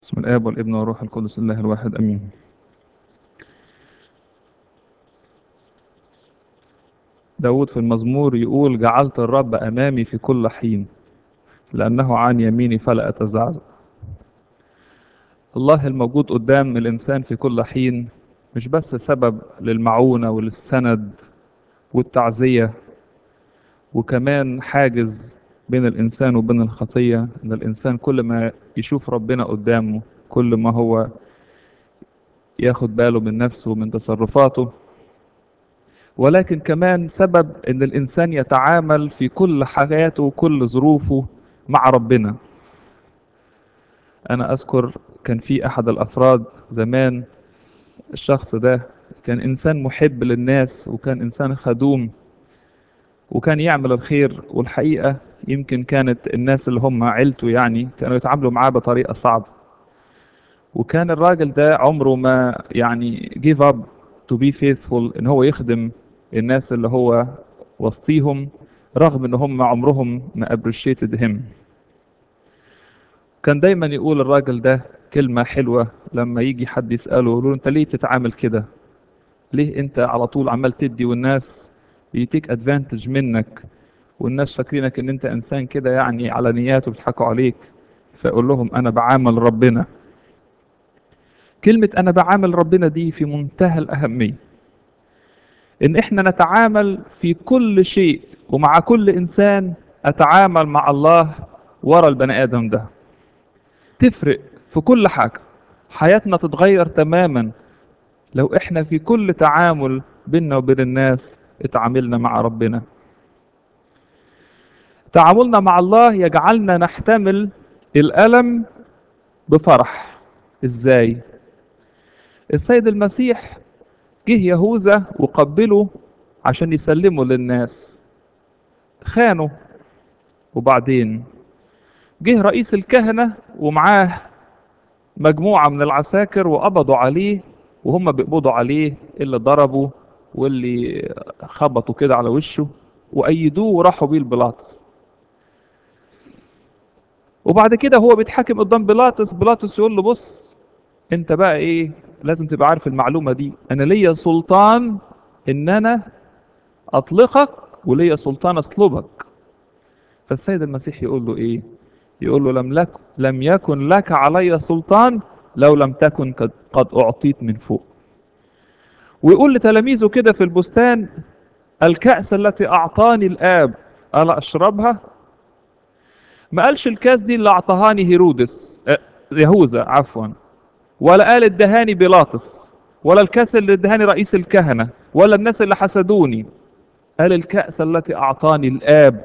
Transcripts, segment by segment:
بسم الآب والابن والروح القدس الله الواحد أمين داود في المزمور يقول جعلت الرب أمامي في كل حين لأنه عن يميني فلا أتزعزع الله الموجود قدام الإنسان في كل حين مش بس سبب للمعونة وللسند والتعزية وكمان حاجز بين الإنسان وبين الخطية إن الإنسان كل ما يشوف ربنا قدامه كل ما هو ياخد باله من نفسه ومن تصرفاته ولكن كمان سبب إن الإنسان يتعامل في كل حياته وكل ظروفه مع ربنا أنا أذكر كان في أحد الأفراد زمان الشخص ده كان إنسان محب للناس وكان إنسان خدوم وكان يعمل الخير والحقيقة يمكن كانت الناس اللي هم عيلته يعني كانوا يتعاملوا معاه بطريقة صعبة وكان الراجل ده عمره ما يعني give up to be faithful ان هو يخدم الناس اللي هو وسطيهم رغم ان هم عمرهم ما appreciated him كان دايما يقول الراجل ده كلمة حلوة لما يجي حد يسأله يقول له انت ليه بتتعامل كده ليه انت على طول عمال تدي والناس بيتيك ادفانتج منك والناس فاكرينك ان انت انسان كده يعني على نيات وبيضحكوا عليك فاقول لهم انا بعامل ربنا كلمة انا بعامل ربنا دي في منتهى الاهمية ان احنا نتعامل في كل شيء ومع كل انسان اتعامل مع الله ورا البني ادم ده تفرق في كل حاجة حياتنا تتغير تماما لو احنا في كل تعامل بيننا وبين الناس اتعاملنا مع ربنا تعاملنا مع الله يجعلنا نحتمل الألم بفرح ازاي السيد المسيح جه يهوذا وقبله عشان يسلمه للناس خانه وبعدين جه رئيس الكهنة ومعاه مجموعة من العساكر وقبضوا عليه وهم بيقبضوا عليه اللي ضربوا واللي خبطوا كده على وشه وأيدوه وراحوا بيه لبيلاطس وبعد كده هو بيتحاكم قدام بيلاطس بيلاطس يقول له بص انت بقى ايه لازم تبقى عارف المعلومة دي انا ليا سلطان ان انا اطلقك وليا سلطان اصلبك فالسيد المسيح يقول له ايه يقول له لم لك لم يكن لك علي سلطان لو لم تكن قد, قد اعطيت من فوق ويقول لتلاميذه كده في البستان الكأس التي أعطاني الآب ألا أشربها ما قالش الكاس دي اللي أعطهاني هيرودس آه يهوذا عفوا ولا قال ادهاني بيلاطس ولا الكاس اللي ادهاني رئيس الكهنة ولا الناس اللي حسدوني قال الكأس التي أعطاني الآب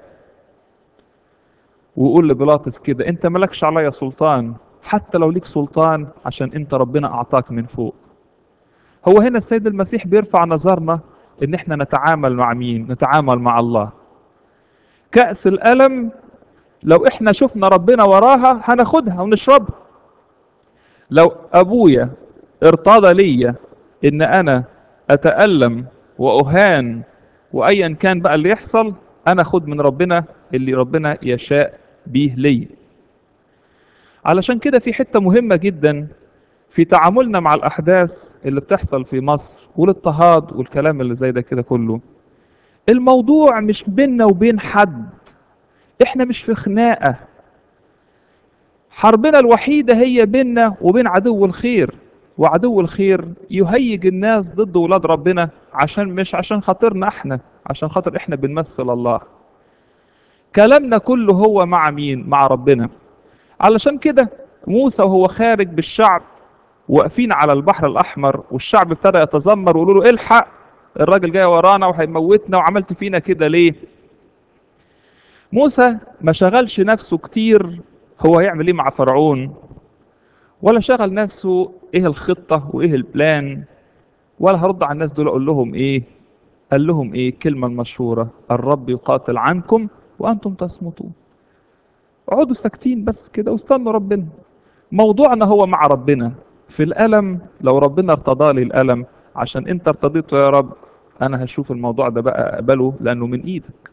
ويقول لبيلاطس كده أنت ملكش عليا سلطان حتى لو ليك سلطان عشان أنت ربنا أعطاك من فوق هو هنا السيد المسيح بيرفع نظرنا ان احنا نتعامل مع مين نتعامل مع الله كأس الألم لو احنا شفنا ربنا وراها هناخدها ونشربها لو ابويا ارتضى ليا ان انا اتألم واهان وايا كان بقى اللي يحصل انا خد من ربنا اللي ربنا يشاء بيه ليا علشان كده في حتة مهمة جدا في تعاملنا مع الأحداث اللي بتحصل في مصر والاضطهاد والكلام اللي زي ده كده كله الموضوع مش بيننا وبين حد احنا مش في خناقة حربنا الوحيدة هي بيننا وبين عدو الخير وعدو الخير يهيج الناس ضد ولاد ربنا عشان مش عشان خاطرنا احنا عشان خاطر احنا بنمثل الله كلامنا كله هو مع مين مع ربنا علشان كده موسى وهو خارج بالشعب واقفين على البحر الاحمر والشعب ابتدى يتذمر ويقولوا له الحق الراجل جاي ورانا وهيموتنا وعملت فينا كده ليه موسى ما شغلش نفسه كتير هو هيعمل ايه مع فرعون ولا شغل نفسه ايه الخطة وايه البلان ولا هرد على الناس دول اقول لهم ايه قال لهم ايه الكلمة المشهورة الرب يقاتل عنكم وانتم تصمتون اقعدوا ساكتين بس كده واستنوا ربنا موضوعنا هو مع ربنا في الألم لو ربنا ارتضى لي الألم عشان انت ارتضيته يا رب انا هشوف الموضوع ده بقى اقبله لانه من ايدك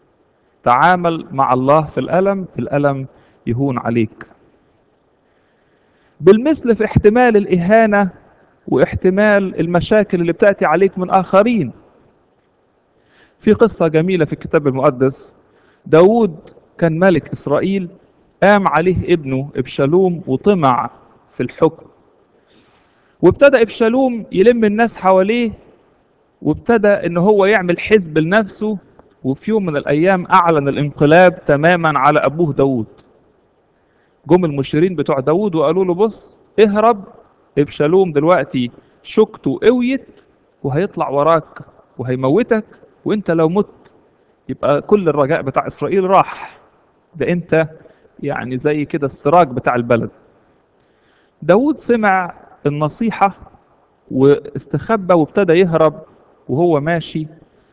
تعامل مع الله في الألم الألم يهون عليك بالمثل في احتمال الإهانة واحتمال المشاكل اللي بتأتي عليك من آخرين في قصة جميلة في الكتاب المقدس داود كان ملك إسرائيل قام عليه ابنه إبشالوم وطمع في الحكم وابتدى إبشالوم يلم الناس حواليه وابتدى ان هو يعمل حزب لنفسه وفي يوم من الايام اعلن الانقلاب تماما على ابوه داود جم المشيرين بتوع داود وقالوا له بص اهرب ابشالوم دلوقتي شوكته قويت وهيطلع وراك وهيموتك وانت لو مت يبقى كل الرجاء بتاع اسرائيل راح ده انت يعني زي كده السراج بتاع البلد داود سمع النصيحة واستخبى وابتدى يهرب وهو ماشي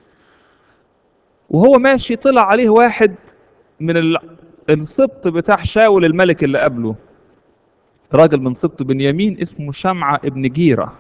وهو ماشي طلع عليه واحد من ال- السبط بتاع شاول الملك اللي قبله راجل من سبط بنيامين اسمه شمعة ابن جيرة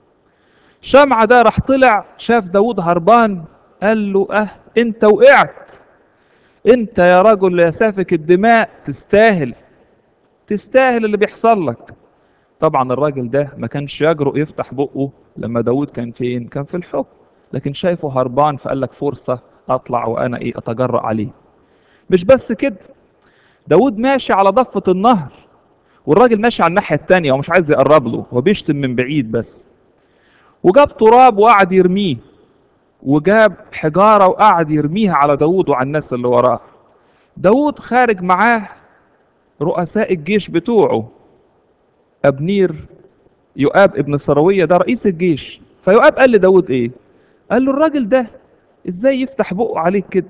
شمعة ده راح طلع شاف داود هربان قال له اه انت وقعت انت يا رجل يا سافك الدماء تستاهل تستاهل اللي بيحصل لك طبعا الراجل ده ما كانش يجرؤ يفتح بقه لما داود كان فين كان في الحكم لكن شايفه هربان فقال لك فرصة اطلع وانا ايه اتجرأ عليه مش بس كده داود ماشي على ضفة النهر والراجل ماشي على الناحية التانية ومش عايز يقرب له هو بيشتم من بعيد بس وجاب تراب وقعد يرميه وجاب حجارة وقعد يرميها على داود وعلى الناس اللي وراه داود خارج معاه رؤساء الجيش بتوعه أبنير يؤاب ابن سروية ده رئيس الجيش فيؤاب قال لداود ايه قال له الراجل ده ازاي يفتح بقه عليك كده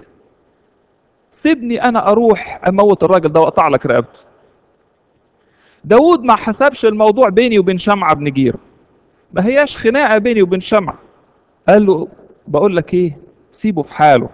سيبني انا اروح اموت الراجل ده واقطع لك رقبته داود ما حسبش الموضوع بيني وبين شمعة بن جير ما هياش خناقة بيني وبين شمعة قال له بقول لك ايه سيبه في حاله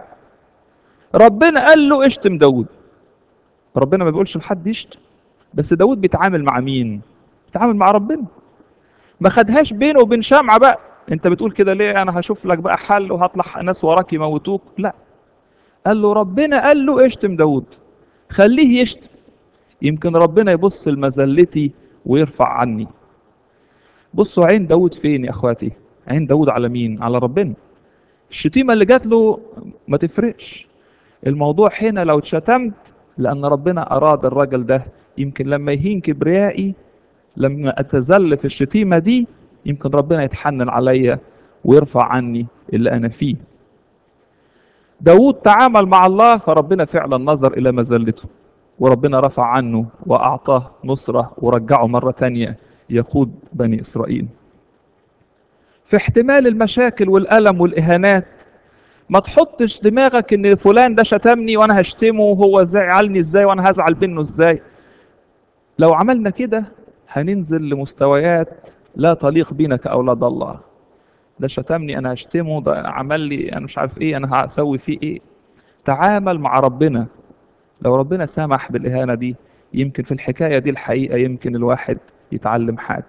ربنا قال له اشتم داود ربنا ما بيقولش لحد يشتم بس داود بيتعامل مع مين بيتعامل مع ربنا ما خدهاش بينه وبين شمعة بقى انت بتقول كده ليه انا هشوف لك بقى حل وهطلع ناس وراك يموتوك لا قال له ربنا قال له اشتم داود خليه يشتم يمكن ربنا يبص لمذلتي ويرفع عني بصوا عين داود فين يا اخواتي عين داود على مين على ربنا الشتيمة اللي جات له ما تفرقش الموضوع هنا لو اتشتمت لأن ربنا أراد الراجل ده يمكن لما يهين كبريائي لما أتذل في الشتيمة دي يمكن ربنا يتحنن عليا ويرفع عني اللي أنا فيه داود تعامل مع الله فربنا فعلا نظر إلى مذلته وربنا رفع عنه وأعطاه نصرة ورجعه مرة تانية يقود بني إسرائيل في احتمال المشاكل والألم والإهانات ما تحطش دماغك ان فلان ده شتمني وانا هشتمه وهو زعلني ازاي وانا هزعل منه ازاي لو عملنا كده هننزل لمستويات لا تليق بينا كأولاد الله ده شتمني انا هشتمه ده عمل لي انا مش عارف ايه انا هسوي فيه ايه تعامل مع ربنا لو ربنا سمح بالإهانة دي يمكن في الحكاية دي الحقيقة يمكن الواحد يتعلم حاجة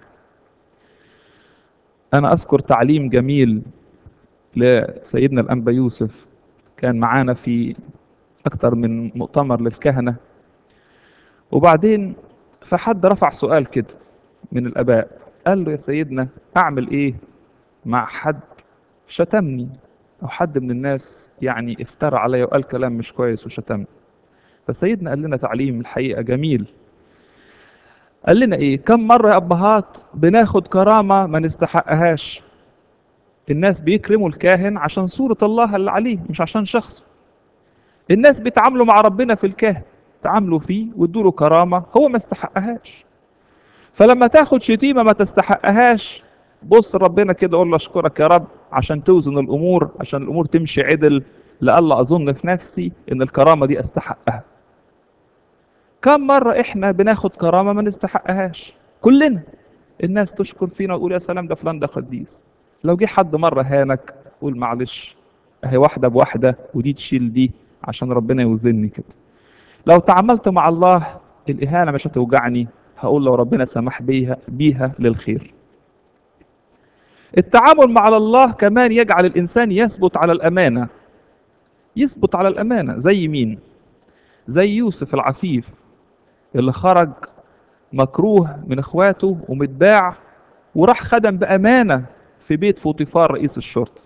أنا أذكر تعليم جميل لسيدنا الأنبا يوسف كان معانا في أكتر من مؤتمر للكهنة وبعدين فحد رفع سؤال كده من الآباء قال له يا سيدنا أعمل إيه مع حد شتمني أو حد من الناس يعني افترى عليا وقال كلام مش كويس وشتمني فسيدنا قال لنا تعليم الحقيقة جميل قال لنا ايه كم مرة يا ابهات بناخد كرامة ما نستحقهاش الناس بيكرموا الكاهن عشان صورة الله اللي عليه مش عشان شخصه الناس بيتعاملوا مع ربنا في الكاهن تعاملوا فيه وادوا له كرامة هو ما استحقهاش فلما تاخد شتيمة ما تستحقهاش بص ربنا كده قول له اشكرك يا رب عشان توزن الامور عشان الامور تمشي عدل لألا اظن في نفسي ان الكرامة دي استحقها كم مرة احنا بناخد كرامة ما نستحقهاش كلنا الناس تشكر فينا وتقول يا سلام ده فلان ده قديس لو جه حد مرة هانك قول معلش اهي واحدة بواحدة ودي تشيل دي عشان ربنا يوزني كده لو تعاملت مع الله الإهانة مش هتوجعني هقول لو ربنا سمح بيها بيها للخير التعامل مع الله كمان يجعل الإنسان يثبت على الأمانة يثبت على الأمانة زي مين زي يوسف العفيف اللي خرج مكروه من اخواته ومتباع وراح خدم بامانه في بيت فوطيفار رئيس الشرطه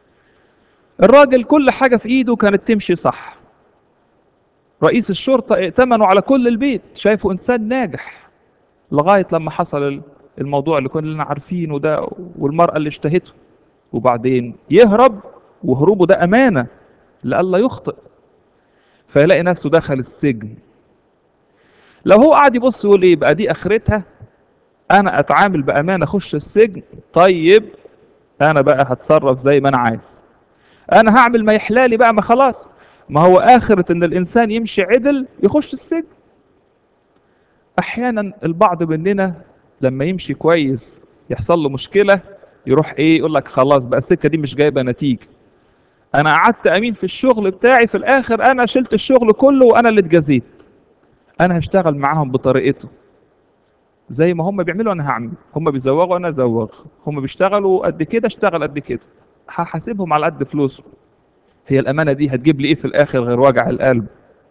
الراجل كل حاجه في ايده كانت تمشي صح رئيس الشرطه ائتمنوا على كل البيت شايفه انسان ناجح لغايه لما حصل الموضوع اللي كلنا عارفينه ده والمراه اللي اشتهته وبعدين يهرب وهروبه ده امانه لئلا يخطئ فيلاقي نفسه دخل السجن لو هو قاعد يبص يقول ايه بقى دي اخرتها انا اتعامل بامانه اخش السجن طيب انا بقى هتصرف زي ما انا عايز انا هعمل ما يحلالي بقى ما خلاص ما هو اخرة ان الانسان يمشي عدل يخش السجن احيانا البعض مننا لما يمشي كويس يحصل له مشكلة يروح ايه يقول لك خلاص بقى السكة دي مش جايبة نتيجة انا قعدت امين في الشغل بتاعي في الاخر انا شلت الشغل كله وانا اللي اتجزيت انا هشتغل معاهم بطريقته زي ما هم بيعملوا انا هعمل هم بيزوغوا انا ازوغ هم بيشتغلوا قد كده اشتغل قد كده هحاسبهم على قد فلوسهم هي الامانه دي هتجيب لي ايه في الاخر غير وجع القلب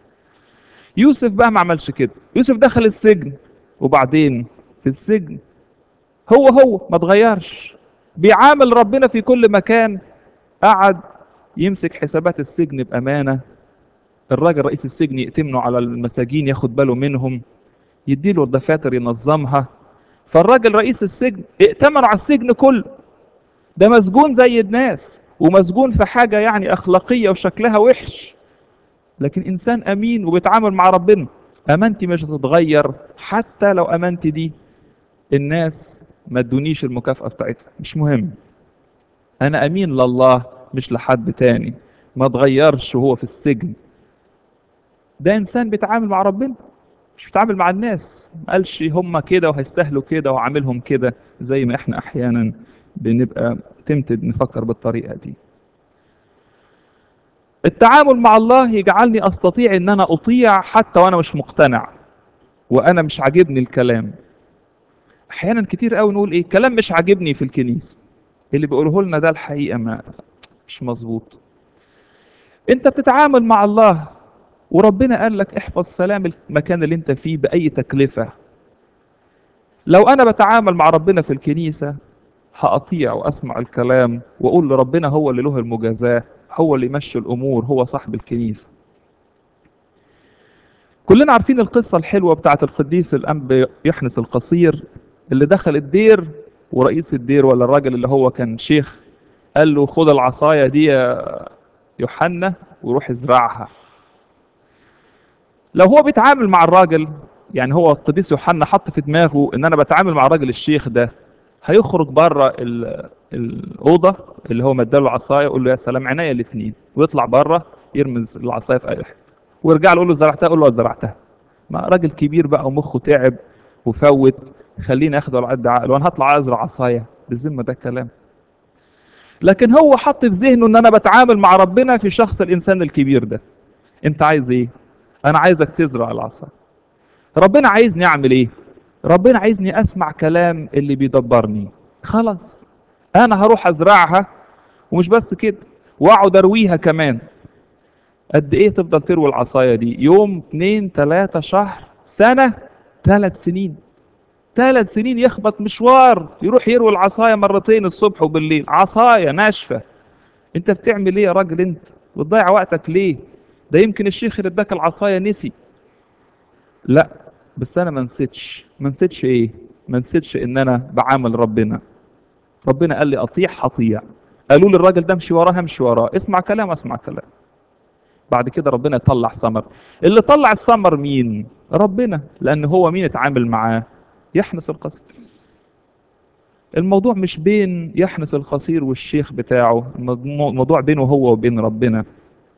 يوسف بقى ما عملش كده يوسف دخل السجن وبعدين في السجن هو هو ما اتغيرش بيعامل ربنا في كل مكان قعد يمسك حسابات السجن بامانه الراجل رئيس السجن يأتمنه على المساجين ياخد باله منهم يديله الدفاتر ينظمها فالراجل رئيس السجن ائتمنوا على السجن كله ده مسجون زي الناس ومسجون في حاجة يعني أخلاقية وشكلها وحش لكن إنسان أمين وبيتعامل مع ربنا أمانتي مش هتتغير حتى لو أمانتي دي الناس ما ادونيش المكافأة بتاعتها مش مهم أنا أمين لله مش لحد تاني ما اتغيرش وهو في السجن ده إنسان بيتعامل مع ربنا مش بيتعامل مع الناس ما قالش هم كده وهيستاهلوا كده وعاملهم كده زي ما احنا احيانا بنبقى تمتد نفكر بالطريقه دي التعامل مع الله يجعلني استطيع ان انا اطيع حتى وانا مش مقتنع وانا مش عاجبني الكلام احيانا كتير قوي نقول ايه كلام مش عاجبني في الكنيسه اللي بيقوله لنا ده الحقيقه ما مش مظبوط انت بتتعامل مع الله وربنا قال لك احفظ سلام المكان اللي انت فيه باي تكلفه لو انا بتعامل مع ربنا في الكنيسه هأطيع وأسمع الكلام وأقول لربنا هو اللي له المجازاة هو اللي يمشي الأمور هو صاحب الكنيسة كلنا عارفين القصة الحلوة بتاعت القديس الأنب يحنس القصير اللي دخل الدير ورئيس الدير ولا الراجل اللي هو كان شيخ قال له خد العصاية دي يا يوحنا وروح ازرعها لو هو بيتعامل مع الراجل يعني هو القديس يوحنا حط في دماغه ان انا بتعامل مع الراجل الشيخ ده هيخرج بره الاوضه اللي هو مداله عصايه يقول له يا سلام عينيا الاثنين ويطلع بره يرمي العصايه في اي حته ويرجع له يقول له زرعتها يقول له زرعتها ما راجل كبير بقى ومخه تعب وفوت خليني اخده على قد عقله وانا هطلع ازرع عصايه بالذمه ده كلام لكن هو حط في ذهنه ان انا بتعامل مع ربنا في شخص الانسان الكبير ده انت عايز ايه انا عايزك تزرع العصا ربنا عايزني اعمل ايه ربنا عايزني اسمع كلام اللي بيدبرني خلاص انا هروح ازرعها ومش بس كده واقعد ارويها كمان قد ايه تفضل تروي العصايه دي يوم اتنين تلاتة شهر سنه ثلاث سنين ثلاث سنين يخبط مشوار يروح يروي العصايه مرتين الصبح وبالليل عصايه ناشفه انت بتعمل ايه يا راجل انت بتضيع وقتك ليه ده يمكن الشيخ اللي اداك العصايه نسي لا بس انا ما نسيتش ما نسيتش ايه ما نسيتش ان انا بعامل ربنا ربنا قال لي اطيع هطيع قالوا لي الراجل ده امشي وراه امشي وراه اسمع كلام اسمع كلام بعد كده ربنا يطلع ثمر اللي طلع الثمر مين ربنا لان هو مين اتعامل معاه يحنس القصير الموضوع مش بين يحنس القصير والشيخ بتاعه الموضوع بينه هو وبين ربنا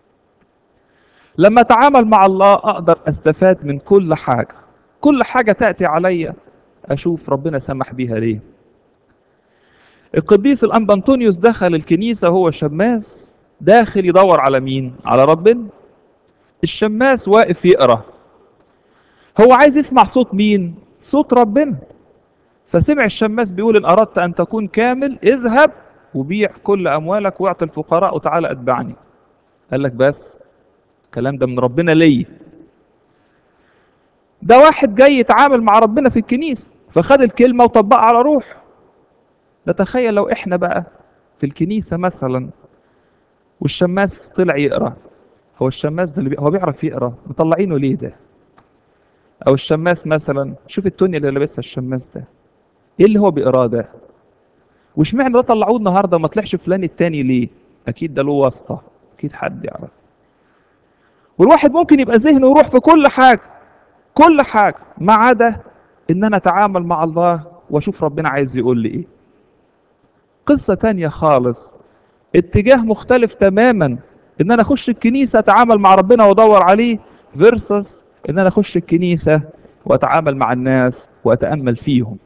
لما اتعامل مع الله اقدر استفاد من كل حاجه كل حاجه تاتي عليا اشوف ربنا سمح بيها ليه القديس الانبا انطونيوس دخل الكنيسه هو شماس داخل يدور على مين على ربنا الشماس واقف يقرا هو عايز يسمع صوت مين صوت ربنا فسمع الشماس بيقول ان اردت ان تكون كامل اذهب وبيع كل اموالك واعطي الفقراء وتعالى اتبعني قال لك بس الكلام ده من ربنا ليا ده واحد جاي يتعامل مع ربنا في الكنيسة فخد الكلمة وطبقها على روح نتخيل لو احنا بقى في الكنيسة مثلا والشماس طلع يقرا هو الشماس ده اللي بي... هو بيعرف يقرا مطلعينه ليه ده او الشماس مثلا شوف التونيا اللي لابسها الشماس ده ايه اللي هو بيقراه ده واشمعنى ده طلعوه النهارده ما طلعش فلان التاني ليه اكيد ده له واسطه اكيد حد يعرف والواحد ممكن يبقى ذهنه يروح في كل حاجه كل حاجه ما عدا ان انا اتعامل مع الله واشوف ربنا عايز يقول لي ايه قصه تانية خالص اتجاه مختلف تماما ان انا اخش الكنيسه اتعامل مع ربنا وادور عليه فيرسس ان انا اخش الكنيسه واتعامل مع الناس واتامل فيهم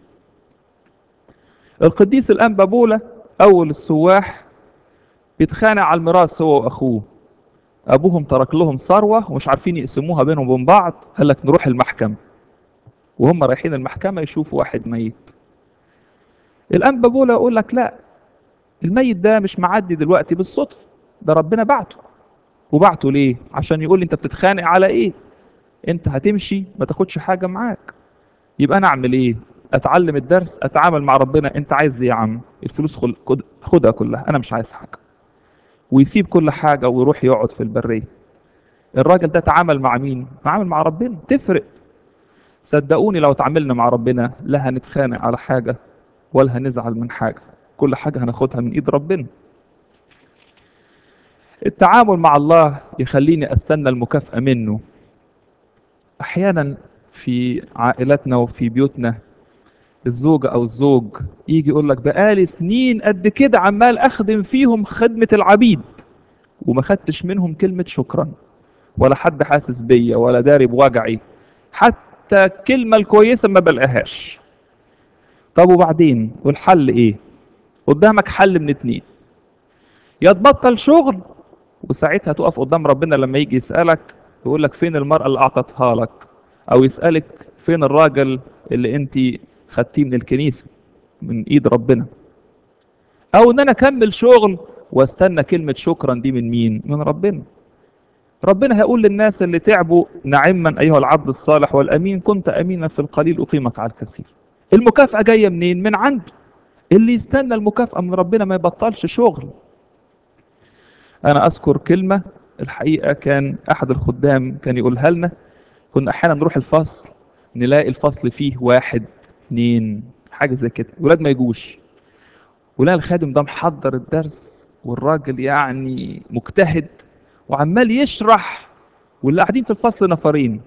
القديس الانبا بولا اول السواح بيتخانق على الميراث هو واخوه ابوهم ترك لهم ثروه ومش عارفين يقسموها بينهم وبين بعض قال لك نروح المحكمه وهم رايحين المحكمه يشوفوا واحد ميت الانبا بولا يقول لك لا الميت ده مش معدي دلوقتي بالصدفه ده ربنا بعته وبعته ليه عشان يقول لي انت بتتخانق على ايه انت هتمشي ما تاخدش حاجه معاك يبقى انا اعمل ايه اتعلم الدرس اتعامل مع ربنا انت عايز ايه يا عم الفلوس خل... خد- خدها كلها انا مش عايز حاجه ويسيب كل حاجه ويروح يقعد في البريه الراجل ده تعامل مع مين تعامل مع ربنا تفرق صدقوني لو تعاملنا مع ربنا لا هنتخانق على حاجه ولا هنزعل من حاجه كل حاجه هناخدها من ايد ربنا التعامل مع الله يخليني استنى المكافاه منه احيانا في عائلاتنا وفي بيوتنا الزوجة أو الزوج يجي يقول لك بقالي سنين قد كده عمال أخدم فيهم خدمة العبيد وما خدتش منهم كلمة شكرا ولا حد حاسس بيا ولا داري بوجعي حتى الكلمة الكويسة ما بلقاهاش طب وبعدين والحل إيه؟ قدامك حل من اتنين يا تبطل شغل وساعتها تقف قدام ربنا لما يجي يسألك يقول لك فين المرأة اللي أعطتها لك أو يسألك فين الراجل اللي أنت خدتيه من الكنيسة من إيد ربنا أو إن أنا أكمل شغل واستنى كلمة شكرا دي من مين؟ من ربنا ربنا هيقول للناس اللي تعبوا نعما أيها العبد الصالح والأمين كنت أمينا في القليل أقيمك على الكثير المكافأة جاية منين؟ من عنده اللي يستنى المكافأة من ربنا ما يبطلش شغل أنا أذكر كلمة الحقيقة كان أحد الخدام كان يقولها لنا كنا أحيانا نروح الفصل نلاقي الفصل فيه واحد اتنين حاجة زي كده ولاد ما يجوش ولا الخادم ده محضر الدرس والراجل يعني مجتهد وعمال يشرح واللي قاعدين في الفصل نفرين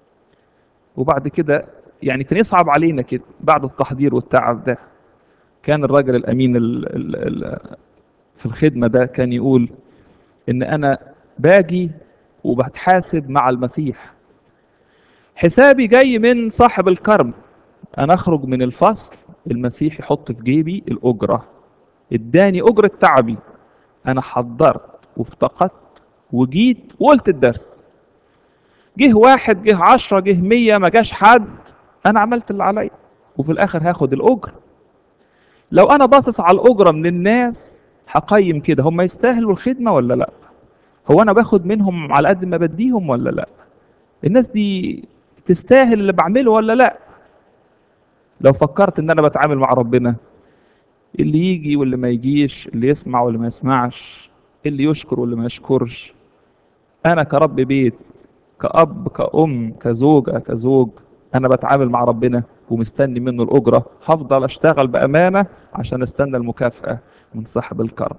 وبعد كده يعني كان يصعب علينا كده بعد التحضير والتعب ده كان الراجل الامين ال ال ال في الخدمه ده كان يقول ان انا باجي وبتحاسب مع المسيح حسابي جاي من صاحب الكرم انا اخرج من الفصل المسيح يحط في جيبي الاجره اداني اجره تعبي انا حضرت وافتقدت وجيت وقلت الدرس جه واحد جه عشرة جه مية ما جاش حد انا عملت اللي عليا وفي الاخر هاخد الاجر لو انا باصص على الاجره من الناس هقيم كده هم يستاهلوا الخدمه ولا لا هو انا باخد منهم على قد ما بديهم ولا لا الناس دي تستاهل اللي بعمله ولا لا لو فكرت ان انا بتعامل مع ربنا اللي يجي واللي ما يجيش اللي يسمع واللي ما يسمعش اللي يشكر واللي ما يشكرش انا كرب بيت كأب كأم كزوجة كزوج انا بتعامل مع ربنا ومستني منه الاجره هفضل اشتغل بامانه عشان استنى المكافاه من صاحب الكرم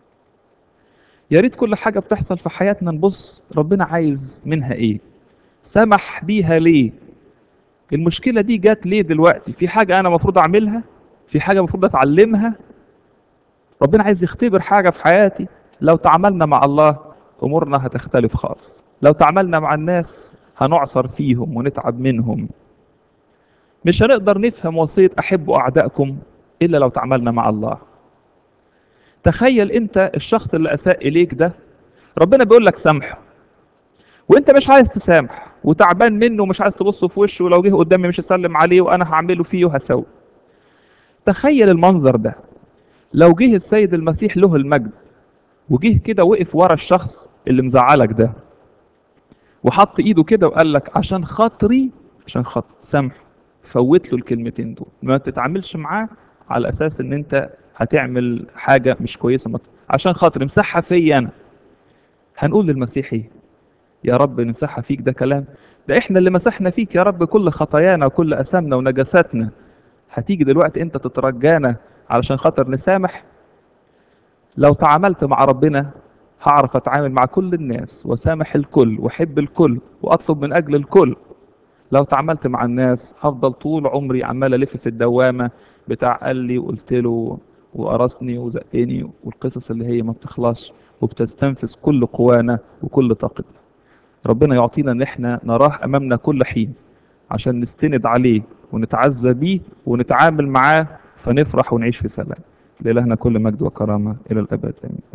يا ريت كل حاجه بتحصل في حياتنا نبص ربنا عايز منها ايه سمح بيها ليه المشكله دي جت ليه دلوقتي في حاجه انا المفروض اعملها في حاجه المفروض اتعلمها ربنا عايز يختبر حاجه في حياتي لو تعاملنا مع الله امورنا هتختلف خالص لو تعاملنا مع الناس هنعصر فيهم ونتعب منهم مش هنقدر نفهم وصيه احبوا اعدائكم الا لو تعاملنا مع الله تخيل انت الشخص اللي اساء اليك ده ربنا بيقول لك سامحه وانت مش عايز تسامح وتعبان منه ومش عايز تبص في وشه ولو جه قدامي مش هسلم عليه وانا هعمله فيه وهسوي تخيل المنظر ده لو جه السيد المسيح له المجد وجه كده وقف ورا الشخص اللي مزعلك ده وحط ايده كده وقال لك عشان خاطري عشان خاطر سامح فوت له الكلمتين دول ما تتعاملش معاه على اساس ان انت هتعمل حاجه مش كويسه مت- عشان خاطر امسحها فيا انا هنقول للمسيح ايه يا رب نمسحها فيك ده كلام ده احنا اللي مسحنا فيك يا رب كل خطايانا وكل اثامنا ونجاساتنا هتيجي دلوقتي انت تترجانا علشان خاطر نسامح لو تعاملت مع ربنا هعرف اتعامل مع كل الناس وسامح الكل واحب الكل واطلب من اجل الكل لو تعاملت مع الناس هفضل طول عمري عمال الف في الدوامه بتاع قال لي وقلت له وقرصني وزقني والقصص اللي هي ما بتخلصش وبتستنفذ كل قوانا وكل طاقتنا ربنا يعطينا ان احنا نراه امامنا كل حين عشان نستند عليه ونتعزى بيه ونتعامل معاه فنفرح ونعيش في سلام لإلهنا كل مجد وكرامة إلى الأبد آمين